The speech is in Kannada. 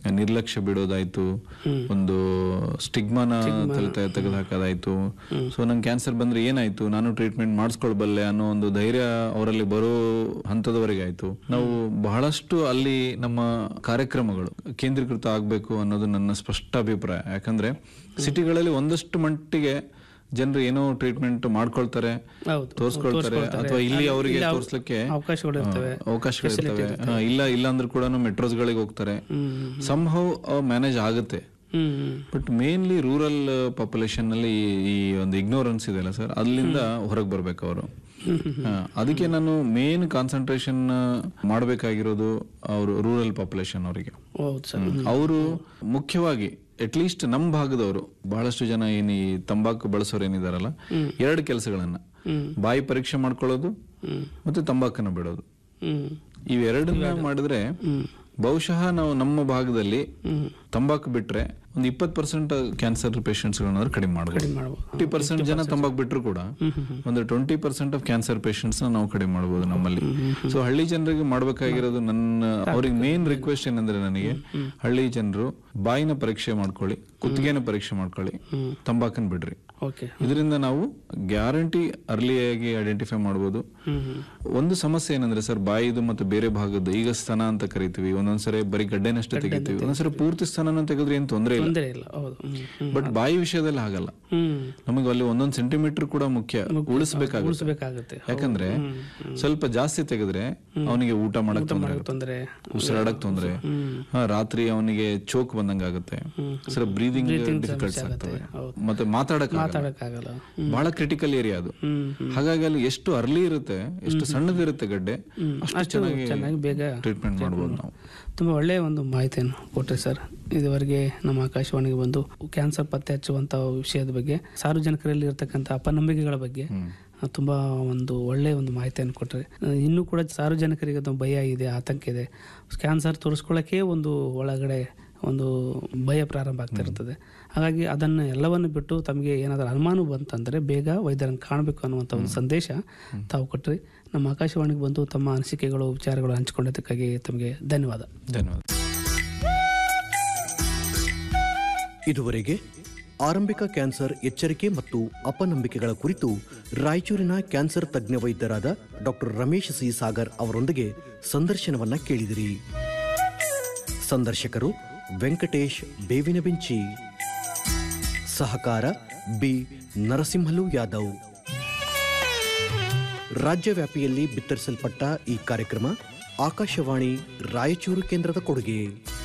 ನಿರ್ಲಕ್ಷ್ಯ ಬಿಡೋದಾಯ್ತು ಒಂದು ಸ್ಟಿಗ್ಮಾನ ತಲೆ ತೆಗೆದು ಹಾಕೋದಾಯ್ತು ಸೊ ನಂಗೆ ಕ್ಯಾನ್ಸರ್ ಬಂದ್ರೆ ಏನಾಯ್ತು ನಾನು ಟ್ರೀಟ್ಮೆಂಟ್ ಮಾಡಿಸ್ಕೊಳ್ಬಲ್ಲೆ ಅನ್ನೋ ಒಂದು ಧೈರ್ಯ ಅವರಲ್ಲಿ ಬರೋ ಹಂತದವರೆಗೆ ಆಯ್ತು ನಾವು ಬಹಳಷ್ಟು ಅಲ್ಲಿ ನಮ್ಮ ಕಾರ್ಯಕ್ರಮಗಳು ಕೇಂದ್ರೀಕೃತ ಆಗ್ಬೇಕು ಅನ್ನೋದು ನನ್ನ ಸ್ಪಷ್ಟ ಅಭಿಪ್ರಾಯ ಯಾಕಂದ್ರೆ ಸಿಟಿಗಳಲ್ಲಿ ಒಂದಷ್ಟು ಮಟ್ಟಿಗೆ ಜನರು ಏನೋ ಟ್ರೀಟ್ಮೆಂಟ್ ಮಾಡ್ಕೊಳ್ತಾರೆ ಹೌದು ತೋರ್ಸ್ಕೊಳ್ತಾರೆ ಅಥವಾ ಇಲ್ಲಿ ಅವರಿಗೆ ತೋರ್ಸ್ಲಿಕ್ಕೆ ಅವಕಾಶಗಳು ಇರ್ತವೆ ಆ, ಅವಕಾಶಗಳಿರ್ತವೆ ಹಾ, ಇಲ್ಲ ಇಲ್ಲ ಅಂದ್ರೂ ಕೂಡ ಮೆಟ್ರೋಸ್ಗಳಿಗೆ ಹೋಗ್ತಾರೆ ಹ್ಮ್ ಸಂಹೌ ಮ್ಯಾನೇಜ್ ಆಗುತ್ತೆ hmm hmm but mainly rural population ನಲ್ಲಿ ಈ- ಈ ಒಂದು ಇಗ್ನೋರೆನ್ಸ್ ಇದೆಯಲ್ಲ ಸರ್ ಅಲ್ಲಿಂದ ಹೊರಗೆ ಬರ್ಬೇಕು ಅವರು ಅದಕ್ಕೆ ನಾನು ಮೇನ್ ಕಾನ್ಸಂಟ್ರೇಷನ್ ಮಾಡಬೇಕಾಗಿರೋದು ಅವರು ರೂರಲ್ ಪಾಪ್ಯುಲೇಷನ್ ಅವರಿಗೆ ಹೌದು ಸರ್ ಅವರು ಮುಖ್ಯವಾಗಿ ಅಟ್ಲೀಸ್ಟ್ ನಮ್ಮ ಭಾಗದವರು ಬಹಳಷ್ಟು ಜನ ಏನ್ ಈ ತಂಬಾಕು ಬಳಸೋರು ಏನಿದಾರಲ್ಲ ಎರಡು ಕೆಲಸಗಳನ್ನ ಬಾಯಿ ಪರೀಕ್ಷೆ ಮಾಡ್ಕೊಳ್ಳೋದು ಮತ್ತೆ ತಂಬಾಕನ್ನ ಬಿಡೋದು ಹ್ಮ್ ಇವೆರಡನ್ನ ಮಾಡಿದ್ರೆ ಬಹುಶಃ ನಾವು ನಮ್ಮ ಭಾಗದಲ್ಲಿ ತಂಬಾಕು ಬಿಟ್ರೆ ಒಂದು ಇಪ್ಪತ್ತು ಪರ್ಸೆಂಟ್ ಕ್ಯಾನ್ಸರ್ ಪೇಷಂಟ್ಸ್ಗಳನ್ನ ಕಡಿಮೆ ಮಾಡಬಹುದು ಮಾಡ್ಬೋದು ಫಿಫ್ಟಿ ಪರ್ಸೆಂಟ್ ಜನ ತಂಬಾಕು ಬಿಟ್ಟರು ಕೂಡ ಒಂದು twenty percent of cancer patients ನಾವು ಕಡಿಮೆ ಮಾಡಬಹುದು ನಮ್ಮಲ್ಲಿ ಸೊ ಹಳ್ಳಿ ಜನರಿಗೆ ಮಾಡ್ಬೇಕಾಗಿರೋದು ನನ್ನ ಅವ್ರಿಗೆ ಮೇನ್ ರಿಕ್ವೆಸ್ಟ್ ಏನಂದ್ರೆ ನನಗೆ ಹಳ್ಳಿ ಜನರು ಬಾಯಿನ ಪರೀಕ್ಷೆ ಮಾಡ್ಕೊಳ್ಳಿ ಕುತ್ತಿಗೆನ ಪರೀಕ್ಷೆ ಮಾಡ್ಕೊಳ್ಳಿ ತಂಬಾಕನ್ ಬಿಡ್ರಿ ಓಕೆ ಇದರಿಂದ ನಾವು ಗ್ಯಾರಂಟಿ ಅರ್ಲಿಯಾಗಿ ಐಡೆಂಟಿಫೈ ಮಾಡ್ಬೋದು ಹ್ಮ್ ಹ್ಮ್ ಒಂದು ಸಮಸ್ಯೆ ಏನಂದ್ರೆ ಸರ್ ಬಾಯಿದು ಮತ್ತು ಬೇರೆ ಭಾಗದ್ದು ಈಗ ಸ್ತನ ಅಂತ ಕರಿತೀವಿ ಒಂದೊಂದ್ಸರಿ ಬರೀ ಗಡ್ಡೆನಷ್ಟೇ ತೆಗಿತೀವಿ ಒಂದೊಂದ್ಸರಿ ಪೂರ್ತಿ ಸ್ತನನ ತೆಗೆದ್ರೆ ಏನ್ ತೊಂದರೆ ಇಲ್ಲ ತೊಂದರೆ ಇಲ್ಲ ಹೌದು ಹ್ಮ್ ಹ್ಮ್ ಬಟ್ ಬಾಯಿ ವಿಷಯದಲ್ಲಿ ಹಾಗಲ್ಲ ಹ್ಮ್ ನಮಗೆ ಅಲ್ಲಿ ಒಂದೊಂದ್ ಸೆಂಟಿಮೀಟರ್ ಕೂಡ ಮುಖ್ಯ ಉಳಿಸ್ಬೇಕಾಗುತ್ತೆ ಉಳಿಸ್ಬೇಕಾಗುತ್ತೆ ಯಾಕಂದ್ರೆ ಸ್ವಲ್ಪ ಜಾಸ್ತಿ ತೆಗೆದ್ರೆ ಅವನಿಗೆ ಊಟ ಮಾಡಕ್ ತೊಂದರೆ ಆಗುತ್ತೆ ತೊಂದರೆ ಉಸಿರಾಡಕ್ ತೊಂದ್ರೆ ಹಾ, ರಾತ್ರಿ ಅವನಿಗೆ ಚೋಕ್ ಬಂದಂಗ ಆಗುತ್ತೆ ಸರ್ ಬ್ರೀದಿಂಗ್ ಡಿಫಿಕಲ್ಟ್ಸ್ ಆಗ್ತವೆ ಮತ್ತೆ ಮಾತಾಡಕ್ ಆಗಲ್ಲ. ಮಾತಾಡಕ್ಕಾಗಲ್ಲ ಬಹಳ ಕ್ರಿಟಿಕಲ್ ಏರಿಯಾ ಅದು ಹ್ಮ್ ಹಾಗಾಗಿ ಅಲ್ಲಿ ಎಷ್ಟು ಅರ್ಲಿ ಇರುತ್ತೆ ಎಷ್ಟು ಸಣ್ಣದಿರುತ್ತೆ ಗಡ್ಡೆ ಅಷ್ಟು ಚೆನ್ನಾಗಿ ಚೆನ್ನಾಗಿ ಬೇಗ ಟ್ರೀಟ್ಮೆಂಟ್ ಮಾಡ್ಬೋದು ನಾವು ತುಂಬ ಒಳ್ಳೆಯ ಒಂದು ಮಾಹಿತಿಯನ್ನು ಕೊಟ್ಟರೆ ಸರ್ ಇದುವರೆಗೆ ನಮ್ಮ ಆಕಾಶವಾಣಿಗೆ ಬಂದು ಕ್ಯಾನ್ಸರ್ ಪತ್ತೆ ಹಚ್ಚುವಂಥ ವಿಷಯದ ಬಗ್ಗೆ ಸಾರ್ವಜನಿಕರಲ್ಲಿ ಇರತಕ್ಕಂಥ ಅಪನಂಬಿಕೆಗಳ ಬಗ್ಗೆ ಆ, ತುಂಬ ಒಂದು ಒಳ್ಳೆಯ ಒಂದು ಮಾಹಿತಿಯನ್ನು ಕೊಟ್ಟರೆ ಇನ್ನೂ ಕೂಡ ಸಾರ್ವಜನಿಕರಿಗೆ ಒಂದು ಭಯ ಇದೆ ಆತಂಕ ಇದೆ ಕ್ಯಾನ್ಸರ್ ತೋರಿಸ್ಕೊಳ್ಳೋಕ್ಕೆ ಒಂದು ಒಳಗಡೆ ಒಂದು ಭಯ ಪ್ರಾರಂಭ ಆಗ್ತಾ ಇರ್ತದೆ ಹಾಗಾಗಿ ಅದನ್ನು ಎಲ್ಲವನ್ನು ಬಿಟ್ಟು ತಮಗೆ ಏನಾದರೂ ಅನುಮಾನ ಬಂತಂದರೆ ಬೇಗ ವೈದ್ಯರನ್ನು ಕಾಣಬೇಕು ಅನ್ನುವಂಥ ಒಂದು ಸಂದೇಶ ತಾವು ಕೊಟ್ಟರೆ ನಮ್ಮ ಆಕಾಶವಾಣಿಗೆ ಬಂದು ತಮ್ಮ ಅನಿಸಿಕೆಗಳು ವಿಚಾರಗಳು ಹಂಚಿಕೊಂಡಿದ್ದಕ್ಕಾಗಿ ತಮಗೆ ಧನ್ಯವಾದ ಧನ್ಯವಾದ ಇದುವರೆಗೆ ಆರಂಭಿಕ ಕ್ಯಾನ್ಸರ್ ಎಚ್ಚರಿಕೆ ಮತ್ತು ಅಪನಂಬಿಕೆಗಳ ಕುರಿತು ರಾಯಚೂರಿನ ಕ್ಯಾನ್ಸರ್ ತಜ್ಞ ವೈದ್ಯರಾದ ಡಾಕ್ಟರ್ ರಮೇಶ್ ಸಿ ಸಾಗರ್ ಅವರೊಂದಿಗೆ ಸಂದರ್ಶನವನ್ನ ಕೇಳಿದಿರಿ ಸಂದರ್ಶಕರು ವೆಂಕಟೇಶ್ ಬೇವಿನ ಬೆಂಚಿ ಸಹಕಾರ ಬಿ ನರಸಿಂಹಲು ಯಾದವ್ ರಾಜ್ಯವ್ಯಾಪಿಯಲ್ಲಿ ಬಿತ್ತರಿಸಲ್ಪಟ್ಟ ಈ ಕಾರ್ಯಕ್ರಮ ಆಕಾಶವಾಣಿ ರಾಯಚೂರು ಕೇಂದ್ರದ ಕೊಡುಗೆ